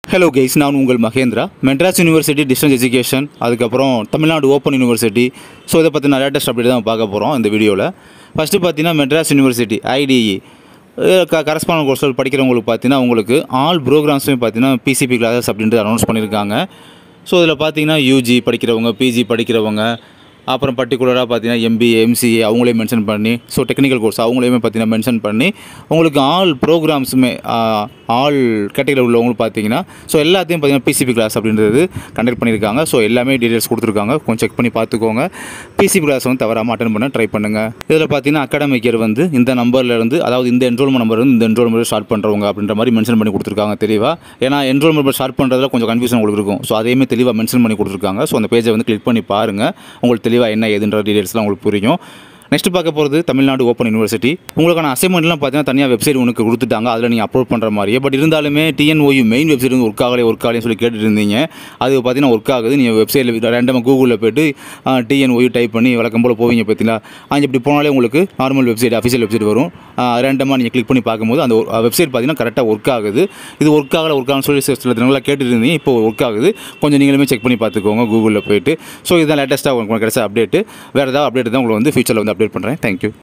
hello guys நான் உங்கள் Mahendra Madras university distance education அதுக்கப்புறம் தமிழ்நாடு ஓப்பன் யூனிவர்சிட்டி ஸோ இதை பற்றின லேட்டஸ்ட் அப்டேட் தான் பார்க்க போகிறோம் இந்த வீடியோவில் ஃபஸ்ட்டு பார்த்தீங்கன்னா மெட்ராஸ் யூனிவர்சிட்டி ஐடிஇ க கரஸ்பாண்ட் கோர்ஸ் படிக்கிறவங்களுக்கு பார்த்தீங்கன்னா உங்களுக்கு ஆல் ப்ரோக்ராம்ஸுமே பார்த்தீங்கன்னா பிசிபி கிளாஸஸ் அப்படின்ட்டு அனௌன்ஸ் பண்ணியிருக்காங்க ஸோ இதில் பார்த்தீங்கன்னா யூஜி படிக்கிறவங்க பிஜி படிக்கிறவங்க அப்புறம் பர்டிகுலராக பார்த்தீங்கன்னா எம்பிஏ எம்சிஏ அவங்களே மென்ஷன் பண்ணி ஸோ டெக்னிக்கல் கோர்ஸ் அவங்களையுமே பார்த்தீங்கன்னா மென்ஷன் பண்ணி உங்களுக்கு ஆல் ப்ரோக்ராம்ஸுமே ஆல் கேட்டகரி உள்ளவங்களும் பார்த்தீங்கன்னா ஸோ எல்லாத்தையும் பார்த்தீங்கன்னா பிசிபி கிளாஸ் அப்படின்றது கண்டக்ட் பண்ணியிருக்காங்க ஸோ எல்லாமே டீட்டெயில்ஸ் கொடுத்துருக்காங்க கொஞ்சம் செக் பண்ணி பார்த்துக்கோங்க பிசிபி கிளாஸ் வந்து தவறாமல் அட்டன் பண்ண ட்ரை பண்ணுங்கள் இதில் பார்த்தீங்கன்னா அகாடமிக் இயர் வந்து இந்த நம்பர்ல இருந்து அதாவது இந்த என்ரோல்மெண்ட் நம்பர் வந்து இந்த என்ரோல்மெண்ட் ஸ்டார்ட் பண்ணுறவங்க அப்படின்ற மாதிரி மென்ஷன் பண்ணி கொடுத்துருக்காங்க தெளிவாக ஏன்னா என்ரோல்மெண்ட் ஸ்டார்ட் பண்ணுறதுல கொஞ்சம் கன்ஃபியூஷன் உங்களுக்கு இருக்கும் ஸோ அதையுமே தெளிவாக மென்ஷன் பண்ணி கொடுத்துருக்காங்க ஸோ அந்த பேஜை வந்து கிளிக் பண்ணி பாருங்கள் உங்களுக்கு தெளிவாக என்ன ஏதுன்ற டீடைல்ஸ்லாம் உங்களுக்கு புரியும் நெக்ஸ்ட் பார்க்க போகிறது தமிழ்நாடு ஓப்பன் யூனிவர்சிட்டி உங்களுக்கான அசைன்மெண்ட்லாம் பார்த்தீங்கன்னா தனியாக வெப்சைட் உனக்கு கொடுத்துட்டாங்க அதில் நீங்கள் அப்லோட் பண்ணுற மாதிரியே பட் இருந்தாலுமே டிஎன்ஓயு மெயின் வெப்சைட் வந்து ஒர்க் ஆகலை ஒர்க் ஆகலைன்னு சொல்லி கேட்டுட்டு இருந்தீங்க அது பார்த்தீங்கன்னா ஒர்க் ஆகுது நீங்கள் வெப்சைட்டில் ரெண்டமாக கூகுளில் போய்ட்டு டிஎன்ஓயு டைப் பண்ணி வழக்கம் போல் போவீங்க பார்த்தீங்களா அங்கே இப்படி போனாலே உங்களுக்கு நார்மல் வெப்சைட் அஃபிஷியல் வெப்சைட் வரும் ரேண்டமாக நீங்கள் கிளிக் பண்ணி பார்க்கும்போது அந்த வெப்சைட் பார்த்தீங்கன்னா கரெக்டாக ஒர்க் ஆகுது இது ஒர்க் ஆகலை ஒர்க் ஆகணும்னு சொல்லி சில தினங்களாக கேட்டுட்டு இருந்தீங்க இப்போ ஒர்க் ஆகுது கொஞ்சம் நீங்களுமே செக் பண்ணி பார்த்துக்கோங்க கூகுளில் போயிட்டு ஸோ இதுதான் லேட்டஸ்ட்டாக உங்களுக்கு கிடைச்ச அப்டேட்டு வேறு ஏதாவது அப்டேட் தான் உங்களுக்கு வந்து ஃபியூச்சரில் வந்து அப்டேட் பண்ணுறேன் தேங்க்யூ